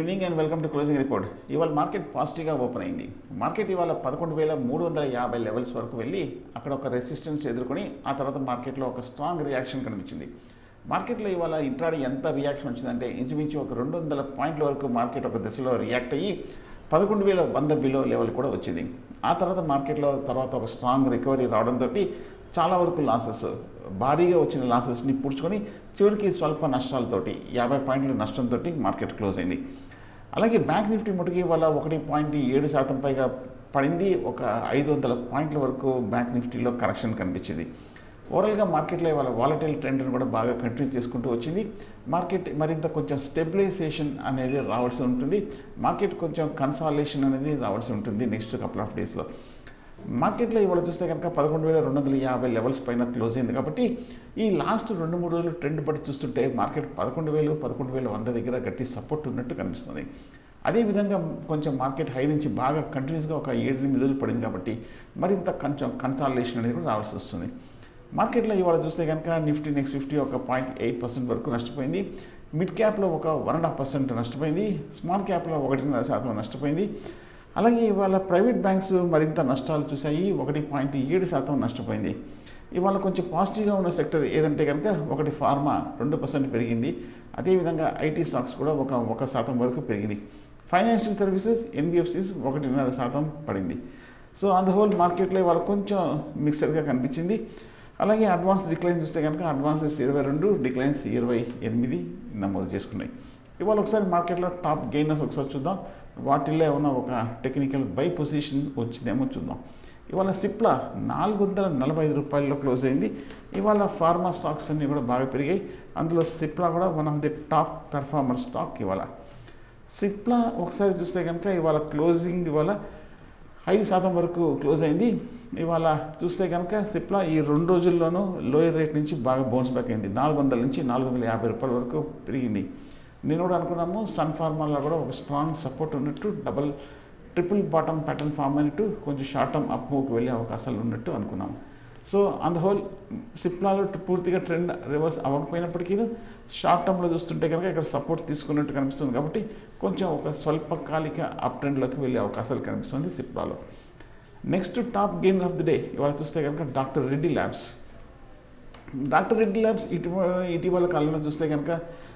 evening and welcome to closing report ఇవాళ market పాజిటివ్గా open అయింది మార్కెట్ ఇవాళ పదకొండు వేల మూడు వందల యాభై లెవెల్స్ వరకు వెళ్ళి అక్కడ ఒక రెసిస్టెన్స్ ఎదుర్కొని ఆ తర్వాత మార్కెట్లో ఒక స్ట్రాంగ్ రియాక్షన్ కనిపించింది మార్కెట్లో ఇవాళ ఇంట్రాడే ఎంత రియాక్షన్ వచ్చిందంటే ఇంచుమించు ఒక రెండు వందల పాయింట్ల వరకు మార్కెట్ ఒక దశలో రియాక్ట్ అయ్యి పదకొండు వేల వంద బిలో లెవెల్ కూడా వచ్చింది ఆ తర్వాత మార్కెట్లో తర్వాత ఒక స్ట్రాంగ్ రికవరీ రావడంతో చాలా వరకు లాసెస్ భారీగా వచ్చిన లాసెస్ని పుడుచుకొని చివరికి స్వల్ప నష్టాలతోటి యాభై పాయింట్ల నష్టంతో మార్కెట్ క్లోజ్ అయింది అలాగే బ్యాంక్ నిఫ్టీ మటుకి వల్ల ఒకటి పాయింట్ ఏడు శాతం పైగా పడింది ఒక ఐదు వందల పాయింట్ల వరకు బ్యాంక్ నిఫ్టీలో కరెక్షన్ కనిపించింది ఓవరాల్గా మార్కెట్లో ఇవాళ వాలటైల్ ట్రెండ్ని కూడా బాగా కంటిన్యూ చేసుకుంటూ వచ్చింది మార్కెట్ మరింత కొంచెం స్టెబిలైజేషన్ అనేది రావాల్సి ఉంటుంది మార్కెట్ కొంచెం కన్సాలేషన్ అనేది రావాల్సి ఉంటుంది నెక్స్ట్ కపుల్ ఆఫ్ డేస్లో మార్కెట్లో ఇవాళ చూస్తే కనుక పదకొండు వేల రెండు వందల యాభై లెవెల్స్ పైన క్లోజ్ అయింది కాబట్టి ఈ లాస్ట్ రెండు మూడు రోజులు ట్రెండ్ బట్టి చూస్తుంటే మార్కెట్ పదకొండు వేలు పదకొండు వేల వంద దగ్గర గట్టి సపోర్ట్ ఉన్నట్టు కనిపిస్తుంది అదేవిధంగా కొంచెం మార్కెట్ హై నుంచి బాగా కంటిన్యూస్గా ఒక ఏడు ఎనిమిది రోజులు పడింది కాబట్టి మరింత కొంచెం కన్సాలేషన్ అనేది కూడా రావాల్సి వస్తుంది మార్కెట్లో ఇవాళ చూస్తే కనుక నిఫ్టీ నెక్స్ట్ ఫిఫ్టీ ఒక పాయింట్ ఎయిట్ పర్సెంట్ వరకు నష్టపోయింది మిడ్ క్యాప్లో ఒక వన్ అండ్ హాఫ్ పర్సెంట్ నష్టపోయింది స్మాల్ క్యాప్లో ఒకటిన్నర శాతం నష్టపోయింది అలాగే ఇవాళ ప్రైవేట్ బ్యాంక్స్ మరింత నష్టాలు చూశాయి ఒకటి పాయింట్ ఏడు శాతం నష్టపోయింది ఇవాళ కొంచెం పాజిటివ్గా ఉన్న సెక్టర్ ఏదంటే కనుక ఒకటి ఫార్మా రెండు పర్సెంట్ పెరిగింది అదేవిధంగా ఐటీ స్టాక్స్ కూడా ఒక ఒక శాతం వరకు పెరిగింది ఫైనాన్షియల్ సర్వీసెస్ ఎన్బిఎఫ్సిస్ ఒకటిన్నర శాతం పడింది సో ఆన్ ద హోల్ మార్కెట్లో ఇవాళ కొంచెం మిక్సర్గా కనిపించింది అలాగే అడ్వాన్స్ డిక్లైన్స్ చూస్తే కనుక అడ్వాన్సెస్ ఇరవై రెండు డిక్లైన్స్ ఇరవై ఎనిమిది నమోదు చేసుకున్నాయి ఇవాళ ఒకసారి మార్కెట్లో టాప్ గెయినర్స్ ఒకసారి చూద్దాం వాటిల్లో ఏమన్నా ఒక టెక్నికల్ బై పొజిషన్ వచ్చిందేమో చూద్దాం ఇవాళ సిప్లా నాలుగు వందల నలభై ఐదు రూపాయల్లో క్లోజ్ అయింది ఇవాళ ఫార్మా స్టాక్స్ అన్నీ కూడా బాగా పెరిగాయి అందులో సిప్లా కూడా one of the top performer stock ఇవాళ సిప్లా ఒకసారి చూస్తే కనుక ఇవాళ క్లోజింగ్ ఇవాళ ఐదు శాతం వరకు క్లోజ్ అయింది ఇవాళ చూస్తే కనుక సిప్లా ఈ రెండు రోజుల్లోనూ లోయర్ రేట్ నుంచి బాగా బౌన్స్ బ్యాక్ అయింది నాలుగు వందల నుంచి నాలుగు వందల యాభై రూపాయల వరకు పెరిగింది నేను కూడా అనుకున్నాము సన్ ఫార్మాలో కూడా ఒక స్ట్రాంగ్ సపోర్ట్ ఉన్నట్టు double triple bottom pattern form అయినట్టు కొంచెం షార్ట్ టర్మ్ అప్ మూవ్కి వెళ్ళే అవకాశాలు ఉన్నట్టు అనుకున్నాము సో ఆన్ ద హోల్ సిప్లాలో పూర్తిగా ట్రెండ్ రివర్స్ అవ్వకపోయినప్పటికీ షార్ట్ టర్మ్లో చూస్తుంటే కనుక ఇక్కడ సపోర్ట్ తీసుకున్నట్టు కనిపిస్తుంది కాబట్టి కొంచెం ఒక స్వల్పకాలిక అప్ ట్రెండ్లోకి వెళ్ళే అవకాశాలు కనిపిస్తుంది సిప్లాలో next top game of the day ఇవాళ చూస్తే కనుక doctor Reddy labs doctor Reddy labs ఇటీవల ఇటీవల కాలంలో చూస్తే కనుక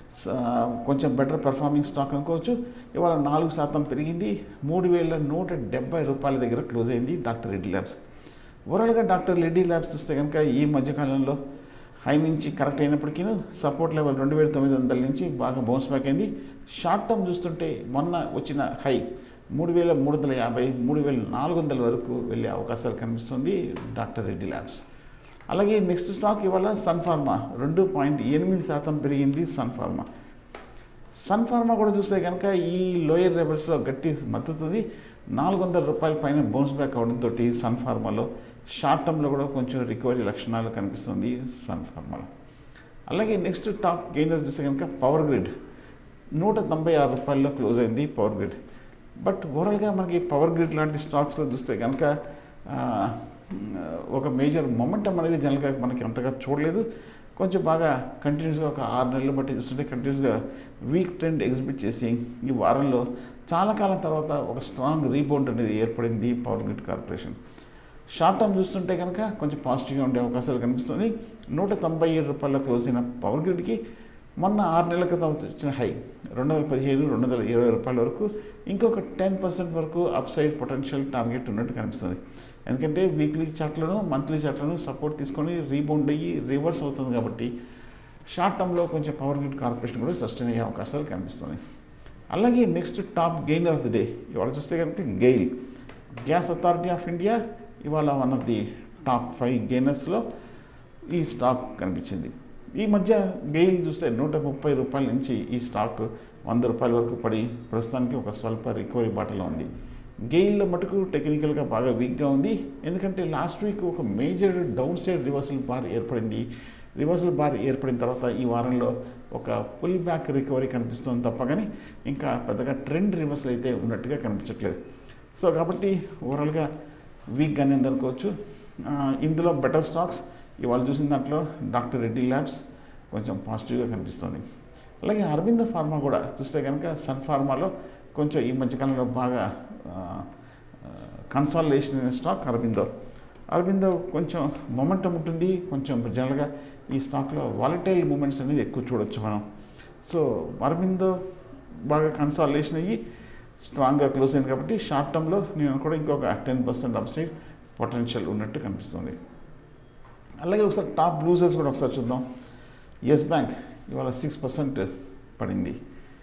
కొంచెం బెటర్ పెర్ఫార్మింగ్ స్టాక్ అనుకోవచ్చు ఇవాళ నాలుగు శాతం పెరిగింది మూడు వేల నూట డెబ్బై రూపాయల దగ్గర క్లోజ్ అయింది డాక్టర్ రెడ్డి ల్యాబ్స్ ఓవరాల్గా డాక్టర్ రెడ్డి ల్యాబ్స్ చూస్తే కనుక ఈ మధ్యకాలంలో హై నుంచి కరెక్ట్ అయినప్పటికీ సపోర్ట్ లెవెల్ రెండు వేల తొమ్మిది వందల నుంచి బాగా బౌన్స్ బ్యాక్ అయింది షార్ట్ టర్మ్ చూస్తుంటే మొన్న వచ్చిన హై మూడు వేల మూడు వందల యాభై మూడు వేల నాలుగు వందల వరకు వెళ్ళే అవకాశాలు కనిపిస్తుంది డాక్టర్ రెడ్డి ల్యాబ్స్ అలాగే నెక్స్ట్ స్టాక్ ఇవాళ సన్ ఫార్మా రెండు పాయింట్ ఎనిమిది శాతం పెరిగింది సన్ ఫార్మా సన్ ఫార్మా కూడా చూస్తే కనుక ఈ లోయర్ లెవెల్స్లో గట్టి మద్దతు ఉంది నాలుగు వందల రూపాయల పైన బౌన్స్ బ్యాక్ అవడంతో సన్ ఫార్మాలో షార్ట్ టర్మ్లో కూడా కొంచెం రికవరీ లక్షణాలు కనిపిస్తుంది సన్ ఫార్మాలో అలాగే నెక్స్ట్ టాప్ గెయినర్ చూస్తే కనుక పవర్ గ్రిడ్ నూట తొంభై ఆరు రూపాయల్లో క్లోజ్ అయింది పవర్ గ్రిడ్ బట్ ఓవరాల్గా మనకి పవర్ గ్రిడ్ లాంటి స్టాక్స్లో చూస్తే కనుక ఒక మేజర్ మొమెంటం అనేది జనరల్గా మనకి అంతగా చూడలేదు కొంచెం బాగా కంటిన్యూస్గా ఒక ఆరు నెలలు బట్టి చూస్తుంటే కంటిన్యూస్గా వీక్ ట్రెండ్ ఎగ్జిబిట్ చేసి ఈ వారంలో చాలా కాలం తర్వాత ఒక స్ట్రాంగ్ రీబౌండ్ అనేది ఏర్పడింది power grid corporation short term చూస్తుంటే కనుక కొంచెం పాజిటివ్గా ఉండే అవకాశాలు కనిపిస్తుంది నూట తొంభై ఏడు రూపాయల క్లోజ్ అయిన పవర్ గ్రిడ్కి మొన్న ఆరు నెలల క్రితం వచ్చిన హై రెండు వందల పదిహేను రెండు వందల ఇరవై రూపాయల వరకు ఇంకొక టెన్ పర్సెంట్ వరకు అప్ సైడ్ పొటెన్షియల్ టార్గెట్ ఉన్నట్టు కనిపిస్తుంది ఎందుకంటే వీక్లీ చార్ట్లను మంత్లీ చార్ట్లను సపోర్ట్ తీసుకొని రీబౌండ్ అయ్యి రివర్స్ అవుతుంది కాబట్టి షార్ట్ టర్మ్లో కొంచెం పవర్ గ్రిడ్ కార్పొరేషన్ కూడా సస్టైన్ అయ్యే అవకాశాలు కనిపిస్తుంది అలాగే next top gainer of the day ఇవాళ చూస్తే కనుక GAIL gas authority of India ఇవాళ one of the top five గెయినర్స్లో ఈ స్టాక్ కనిపించింది ఈ మధ్య గెయిల్ చూస్తే నూట ముప్పై రూపాయల నుంచి ఈ స్టాక్ వంద రూపాయల వరకు పడి ప్రస్తుతానికి ఒక స్వల్ప రికవరీ బాటలో ఉంది గెయిల్లో మటుకు టెక్నికల్గా బాగా వీక్గా ఉంది ఎందుకంటే లాస్ట్ వీక్ ఒక major down side reversal bar ఏర్పడింది రివర్సల్ బార్ ఏర్పడిన తర్వాత ఈ వారంలో ఒక పుల్ బ్యాక్ రికవరీ కనిపిస్తుంది తప్ప కానీ ఇంకా పెద్దగా ట్రెండ్ రివర్సల్ అయితే ఉన్నట్టుగా కనిపించట్లేదు సో కాబట్టి ఓవరాల్గా వీక్గానే అనుకోవచ్చు ఇందులో బెటర్ స్టాక్స్ ఇవాళ చూసిన దాంట్లో డాక్టర్ రెడ్డి ల్యాబ్స్ కొంచెం పాజిటివ్గా కనిపిస్తుంది అలాగే అరవింద ఫార్మా కూడా చూస్తే కనుక సన్ ఫార్మాలో కొంచెం ఈ మధ్యకాలంలో బాగా కన్సాలిడేషన్ అయిన స్టాక్ అరవిందో అరవిందో కొంచెం మొమెంటం ఉంటుంది కొంచెం జనరల్గా ఈ స్టాక్లో వాలటైల్ మూమెంట్స్ అనేది ఎక్కువ చూడొచ్చు మనం సో అరవిందో బాగా కన్సాలిడేషన్ అయ్యి స్ట్రాంగ్గా క్లోజ్ అయింది కాబట్టి షార్ట్ టర్మ్లో నేను కూడా ఇంకొక టెన్ పర్సెంట్ అప్సైడ్ పొటెన్షియల్ ఉన్నట్టు కనిపిస్తుంది అలాగే ఒకసారి టాప్ లూజర్స్ కూడా ఒకసారి చూద్దాం ఎస్ బ్యాంక్ ఇవాళ సిక్స్ పర్సెంట్ పడింది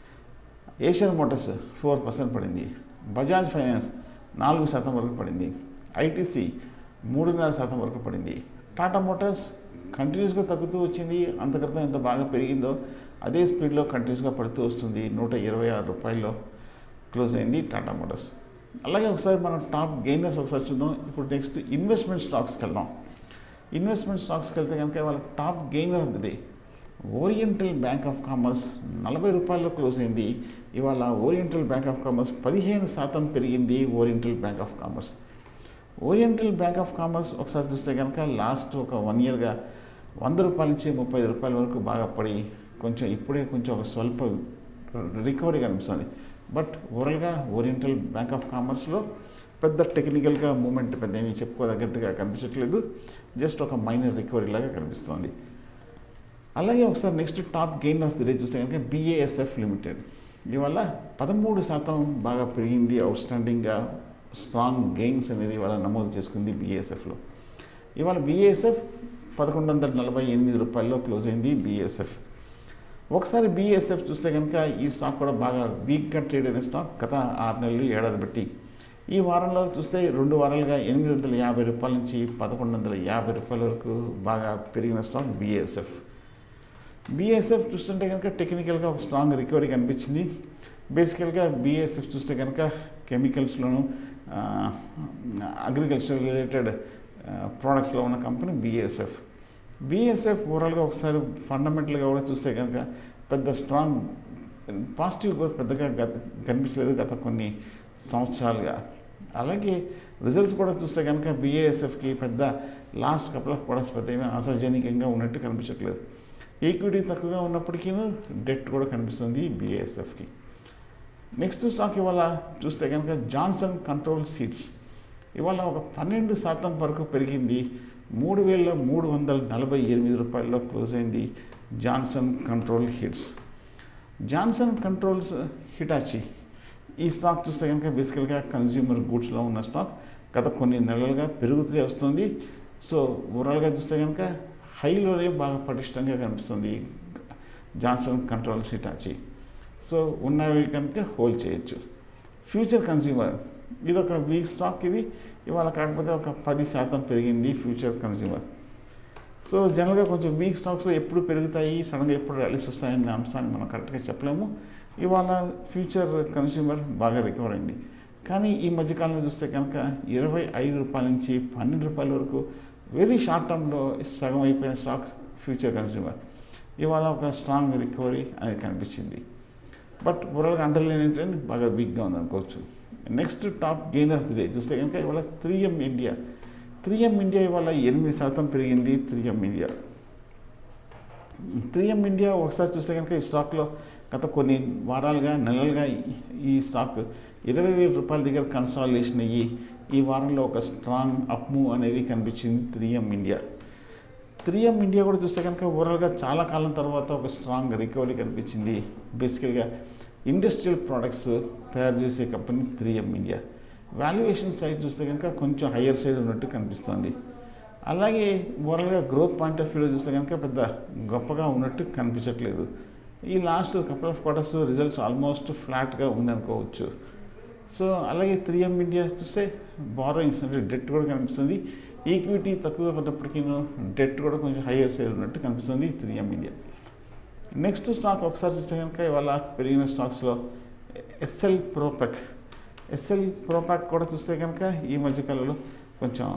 ఏషియన్ మోటార్స్ ఫోర్ పర్సెంట్ పడింది బజాజ్ ఫైనాన్స్ నాలుగు శాతం వరకు పడింది ఐటీసీ మూడున్నర శాతం వరకు పడింది టాటా మోటార్స్ కంటిన్యూస్గా తగ్గుతూ వచ్చింది అంతక్రితం ఎంత బాగా పెరిగిందో అదే స్పీడ్లో కంటిన్యూస్గా పడుతూ వస్తుంది నూట ఇరవై ఆరు రూపాయల్లో క్లోజ్ అయింది టాటా మోటార్స్ అలాగే ఒకసారి మనం టాప్ గెయినర్స్ ఒకసారి చూద్దాం ఇప్పుడు నెక్స్ట్ ఇన్వెస్ట్మెంట్ స్టాక్స్కి వెళ్దాం ఇన్వెస్ట్మెంట్ స్టాక్స్కి వెళ్తే కనుక వాళ్ళ top gainer of the day Oriental Bank of Commerce నలభై రూపాయల్లో క్లోజ్ అయింది ఇవాళ ఓరియంటల్ బ్యాంక్ ఆఫ్ కామర్స్ పదిహేను శాతం పెరిగింది Oriental Bank of Commerce Oriental Bank of Commerce ఒకసారి చూస్తే కనుక లాస్ట్ ఒక వన్ ఇయర్గా వంద రూపాయల నుంచి ముప్పై రూపాయల వరకు బాగా పడి కొంచెం ఇప్పుడే కొంచెం ఒక స్వల్ప రికవరీ కనిపిస్తుంది బట్ ఓవరాల్గా ఓరియంటల్ బ్యాంక్ ఆఫ్ కామర్స్లో పెద్ద టెక్నికల్గా మూమెంట్ పెద్ద ఏమీ చెప్పుకోదగ్గట్టుగా కనిపించట్లేదు జస్ట్ ఒక మైనర్ రికవరీ లాగా కనిపిస్తుంది అలాగే ఒకసారి next top gain of the day చూస్తే కనుక బిఏఎస్ఎఫ్ లిమిటెడ్ ఇవాళ పదమూడు శాతం బాగా పెరిగింది అవుట్ స్టాండింగ్గా స్ట్రాంగ్ గెయిన్స్ అనేది ఇవాళ నమోదు చేసుకుంది బిఏఎస్ఎఫ్లో ఇవాళ బిఏఎస్ఎఫ్ పదకొండు వందల నలభై ఎనిమిది రూపాయల్లో క్లోజ్ అయింది బిఏఎస్ఎఫ్ ఒకసారి బిఎస్ఎఫ్ చూస్తే కనుక ఈ స్టాక్ కూడా బాగా వీక్గా ట్రేడ్ అయిన స్టాక్ గత ఆరు నెలలు ఏడాది బట్టి ఈ వారంలో చూస్తే రెండు వారాలుగా ఎనిమిది వందల యాభై రూపాయల నుంచి పదకొండు వందల యాభై రూపాయల వరకు బాగా పెరిగిన స్టాక్ బిఎస్ఎఫ్ బిఎస్ఎఫ్ చూస్తుంటే కనుక టెక్నికల్గా ఒక స్ట్రాంగ్ రికవరీ కనిపించింది బేసికల్గా బిఎస్ఎఫ్ చూస్తే కనుక కెమికల్స్లోను అగ్రికల్చర్ రిలేటెడ్ ప్రోడక్ట్స్లో ఉన్న కంపెనీ బిఎస్ఎఫ్ బిఎస్ఎఫ్ ఓవరాల్గా ఒకసారి ఫండమెంటల్గా కూడా చూస్తే కనుక పెద్ద స్ట్రాంగ్ పాజిటివ్ గ్రోత్ పెద్దగా గత కనిపించలేదు గత కొన్ని సంవత్సరాలుగా అలాగే రిజల్ట్స్ కూడా చూస్తే కనుక బిఏఎస్ఎఫ్కి పెద్ద లాస్ట్ కపుల్ ఆఫ్ ప్రొడక్ట్స్ పెద్ద ఏమీ ఆశాజనకంగా ఉన్నట్టు కనిపించట్లేదు ఈక్విటీ తక్కువగా ఉన్నప్పటికీ డెట్ కూడా కనిపిస్తుంది బిఏఎస్ఎఫ్కి నెక్స్ట్ స్టాక్ ఇవాళ చూస్తే కనుక జాన్సన్ కంట్రోల్ సీట్స్ ఇవాళ ఒక పన్నెండు శాతం వరకు పెరిగింది మూడు వేల మూడు వందల నలభై ఎనిమిది రూపాయల్లో క్లోజ్ అయింది జాన్సన్ కంట్రోల్ హిట్స్ జాన్సన్ కంట్రోల్స్ హిటాచి ఈ స్టాక్ చూస్తే కనుక బేసికల్గా కన్జ్యూమర్ గూడ్స్లో ఉన్న స్టాక్ గత కొన్ని నెలలుగా పెరుగుతూనే వస్తుంది సో ఓవరాల్గా చూస్తే కనుక హైలోనే బాగా పటిష్టంగా కనిపిస్తుంది జాన్సన్ కంట్రోల్స్ హిటాచి సో ఉన్నవి కనుక హోల్డ్ చేయొచ్చు ఫ్యూచర్ కన్జ్యూమర్ ఇది ఒక వీక్ స్టాక్ ఇది ఇవాళ కాకపోతే ఒక పది శాతం పెరిగింది ఫ్యూచర్ కన్జ్యూమర్ సో జనరల్గా కొంచెం వీక్ స్టాక్స్లో ఎప్పుడు పెరుగుతాయి సడన్గా ఎప్పుడు ర్యాలీస్ వస్తాయనే అంశాన్ని మనం కరెక్ట్గా చెప్పలేము ఇవాళ ఫ్యూచర్ కన్స్యూమర్ బాగా రికవర్ అయింది కానీ ఈ మధ్యకాలంలో చూస్తే కనుక ఇరవై ఐదు రూపాయల నుంచి పన్నెండు రూపాయల వరకు వెరీ షార్ట్ టర్మ్లో సగం అయిపోయిన స్టాక్ ఫ్యూచర్ కన్స్యూమర్ ఇవాళ ఒక స్ట్రాంగ్ రికవరీ అనేది కనిపించింది బట్ ఓవరాల్గా అండర్లైన్ ట్రెండ్ బాగా వీక్గా ఉందనుకోవచ్చు next top gainer of the day చూస్తే కనుక ఇవాళ three M India three M India ఇవాళ ఎనిమిది శాతం పెరిగింది three M India three M India ఒకసారి చూస్తే కనుక ఈ స్టాక్లో గత కొన్ని వారాలుగా నెలలుగా ఈ స్టాక్ ఇరవై వేల రూపాయల దగ్గర కన్సాలిడేషన్ అయ్యి ఈ వారంలో ఒక స్ట్రాంగ్ అప్ మూవ్ అనేది కనిపించింది three M India three M India కూడా చూస్తే కనుక ఓవరాల్గా చాలా కాలం తర్వాత ఒక స్ట్రాంగ్ రికవరీ కనిపించింది బేసికల్గా ఇండస్ట్రియల్ ప్రోడక్ట్స్ తయారు చేసే company three M India valuation side చూస్తే కనుక కొంచెం హయ్యర్ సైడ్ ఉన్నట్టు కనిపిస్తుంది అలాగే ఓవరాల్గా గ్రోత్ పాయింట్ ఆఫ్ వ్యూలో చూస్తే కనుక పెద్ద గొప్పగా ఉన్నట్టు కనిపించట్లేదు ఈ last couple of quarters results almost ఫ్లాట్గా ఉందనుకోవచ్చు సో అలాగే త్రీ ఎం ఇండియా చూస్తే బారోయింగ్స్ అంటే డెట్ కూడా కనిపిస్తుంది ఈక్విటీ తక్కువగా ఉన్నప్పటికీ డెట్ కూడా కొంచెం హయ్యర్ సైడ్ ఉన్నట్టు కనిపిస్తుంది three M India next stock ఒకసారి చూస్తే కనుక ఇవాళ పెరిగిన స్టాక్స్లో ఎస్ఎల్ ప్రోపాక్ ఎస్ఎల్ ప్రోపాక్ కూడా చూస్తే కనుక ఈ మధ్యకాలంలో కొంచెం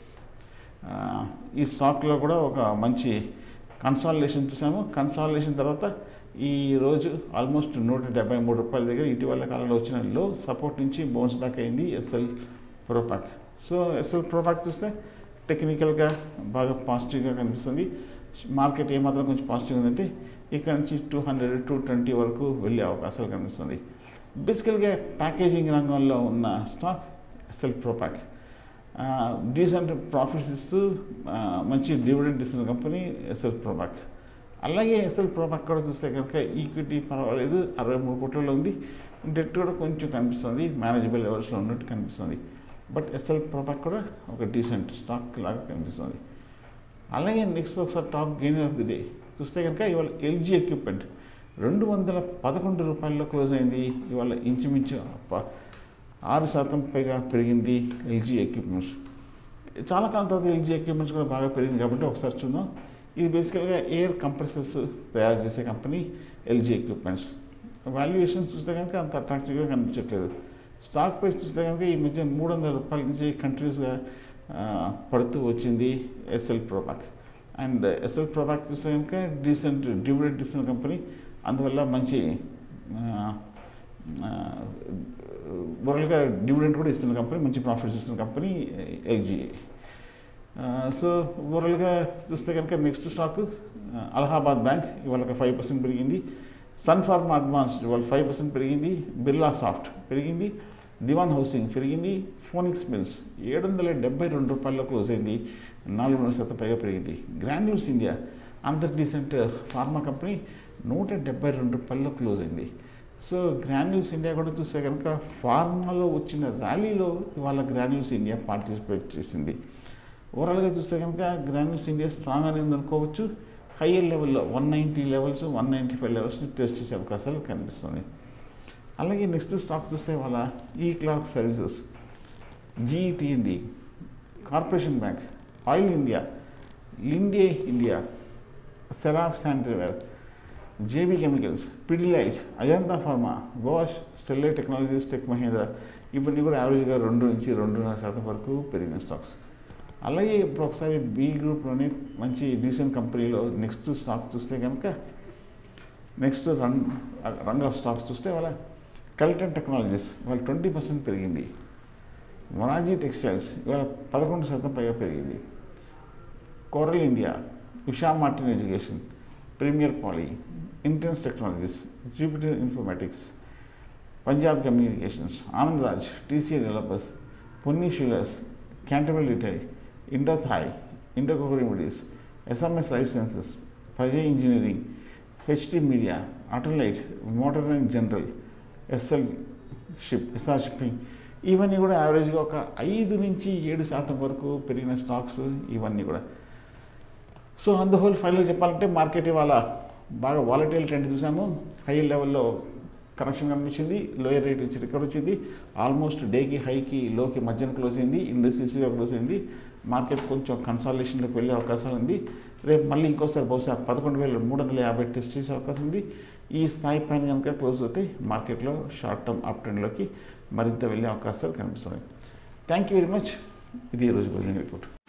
ఈ స్టాక్లో కూడా ఒక మంచి కన్సాలిడేషన్ చూసాము కన్సాలిడేషన్ తర్వాత ఈ రోజు ఆల్మోస్ట్ నూట డెబ్బై మూడు రూపాయల దగ్గర ఇటీవల కాలంలో వచ్చిన లో సపోర్ట్ నుంచి బౌన్స్ బ్యాక్ అయింది ఎస్ఎల్ ప్రోపాక్ సో ఎస్ఎల్ ప్రోపాక్ చూస్తే టెక్నికల్గా బాగా పాజిటివ్గా కనిపిస్తుంది మార్కెట్ ఏమాత్రం కొంచెం పాజిటివ్ ఉందంటే ఇక్కడ నుంచి టూ హండ్రెడ్ టూ ట్వంటీ వరకు వెళ్ళే అవకాశాలు కనిపిస్తుంది బేసికల్గా ప్యాకేజింగ్ రంగంలో ఉన్న stock Essel Propack decent profits ఇస్తూ ఆ, మంచి డివిడెంట్ ఇస్తున్న కంపెనీ ఎస్ఎల్ ప్రోపాక్ అలాగే ఎస్ఎల్ ప్రోపాక్ కూడా చూస్తే కనుక ఈక్విటీ పర్వాలేదు అరవై మూడు కోట్లలో ఉంది డెట్ కూడా కొంచెం కనిపిస్తుంది మేనేజబుల్ లెవెల్స్లో ఉన్నట్టు కనిపిస్తుంది బట్ ఎస్ఎల్ ప్రోపాక్ కూడా ఒక డీసెంట్ స్టాక్ లాగా కనిపిస్తుంది అలాగే నెక్స్ట్ ఒకసారి top gainer of the day చూస్తే కనుక ఇవాళ ఎల్జీ ఎక్విప్మెంట్ రెండు వందల పదకొండు రూపాయల్లో క్లోజ్ అయింది ఇవాళ ఇంచుమించు ప- ఆరు శాతం పైగా పెరిగింది ఎల్జీ ఎక్విప్మెంట్స్ చాలా కాలం తర్వాత ఎల్జీ ఎక్విప్మెంట్స్ కూడా బాగా పెరిగింది కాబట్టి ఒకసారి చూద్దాం ఇది బేసికల్గా ఎయిర్ కంప్రెసర్స్ తయారు చేసే కంపెనీ ఎల్జీ ఎక్విప్మెంట్స్ వాల్యుయేషన్స్ చూస్తే కనుక అంత అట్రాక్టివ్గా కనిపించట్లేదు స్టాక్ ప్రైస్ చూస్తే కనుక ఈ మధ్య మూడు వందల రూపాయల నుంచి కంటిన్యూస్గా పడుతూ వచ్చింది SL propack and SL Propack చూస్తే కనుక డీసెంట్ డివిడెంట్ ఇస్తున్న కంపెనీ అందువల్ల మంచి ఓవరాల్గా డివిడెంట్ కూడా ఇస్తున్న కంపెనీ మంచి ప్రాఫిట్స్ ఇస్తున్న కంపెనీ ఎల్జీ సో ఓవరాల్గా చూస్తే కనుక నెక్స్ట్ స్టాక్ అలహాబాద్ బ్యాంక్ ఇవాళ ఒక ఫైవ్ పర్సెంట్ పెరిగింది సన్ ఫార్మా అడ్వాన్స్డ్ ఇవాళ ఫైవ్ పర్సెంట్ పెరిగింది బిర్లా సాఫ్ట్ పెరిగింది దివాన్ హౌసింగ్ పెరిగింది ఫోనిక్స్ మిల్స్ ఏడు వందల డెబ్బై రెండు రూపాయల్లో క్లోజ్ అయింది నాలుగున్నర శాతం పైగా పెరిగింది గ్రాన్యూల్స్ ఇండియా అంతర్ డీసెంట్ ఫార్మా కంపెనీ నూట డెబ్బై రెండు రూపాయల్లో క్లోజ్ అయింది సో గ్రాన్యూల్స్ ఇండియా కూడా చూస్తే కనుక ఫార్మాలో వచ్చిన ర్యాలీలో ఇవాళ గ్రాన్యూల్స్ ఇండియా పార్టిసిపేట్ చేసింది ఓవరాల్గా చూస్తే కనుక గ్రాన్యూల్స్ ఇండియా స్ట్రాంగ్ అనేది అనుకోవచ్చు హయ్యర్ లెవెల్లో one ninety levels one ninety five లెవెల్స్ని టెస్ట్ చేసే అవకాశాలు కనిపిస్తుంది అలాగే నెక్స్ట్ స్టాక్ చూస్తే వాళ్ళ ఈ Clark services GETMD corporation bank oil India Linde India సెరాఫ్ sanitaryware JB chemicals Pidilite Ajanta pharma గోవాష్ స్టెల్లే టెక్నాలజీస్ టెక్ మహేంద్ర ఇవన్నీ కూడా యావరేజ్గా రెండు నుంచి రెండున్నర శాతం వరకు పెరిగిన స్టాక్స్ అలాగే ఇప్పుడు ఒకసారి బి గ్రూప్లోనే మంచి డీసెంట్ కంపెనీలో నెక్స్ట్ స్టాక్ చూస్తే కనుక next run rung of stocks చూస్తే వాళ్ళ కల్టన్ టెక్నాలజీస్ వాళ్ళ ట్వంటీ పర్సెంట్ పెరిగింది మొనాజీ టెక్స్టైల్స్ ఇవాళ పదకొండు శాతం పైగా పెరిగింది coral India Usha Martin education premier poly intense technologies Jupiter informatics Punjab communications Anand Raj TC developers Ponni sugars cantabil retail Indo Thai ఇండోకోకో రెమెడీస్ ఎస్ఎంఎస్ లైఫ్ సైన్సెస్ ఫజే engineering HD media autolite motor and general SL ship SR shipping ఇవన్నీ కూడా యావరేజ్గా ఒక ఐదు నుంచి ఏడు శాతం వరకు పెరిగిన స్టాక్స్ ఇవన్నీ కూడా so on the whole final చెప్పాలంటే మార్కెట్ ఇవాళ బాగా వాలటైల్ ట్రెండ్ చూసాము హై లెవెల్లో కరెక్షన్ కనిపించింది లోయర్ రేట్ నుంచి రికవర్ వచ్చింది ఆల్మోస్ట్ డేకి హైకి లోకి మధ్యన క్లోజ్ అయింది ఇండస్ట్రీస్గా క్లోజ్ అయింది మార్కెట్ కొంచెం కన్సాలిడేషన్లోకి వెళ్ళే అవకాశం ఉంది రేపు మళ్ళీ ఇంకోసారి బహుశా పదకొండు వేల మూడు వందల యాభై టెస్ట్ చేసే అవకాశం ఉంది ఈ స్థాయి పైన కనుక క్లోజ్ అవుతే మార్కెట్లో షార్ట్ టర్మ్ అప్ ట్రెండ్లోకి మరింత వెళ్ళే అవకాశాలు కనిపిస్తున్నాయి థ్యాంక్ యూ వెరీ మచ్ ఇది ఈరోజు క్లోజింగ్ రిపోర్ట్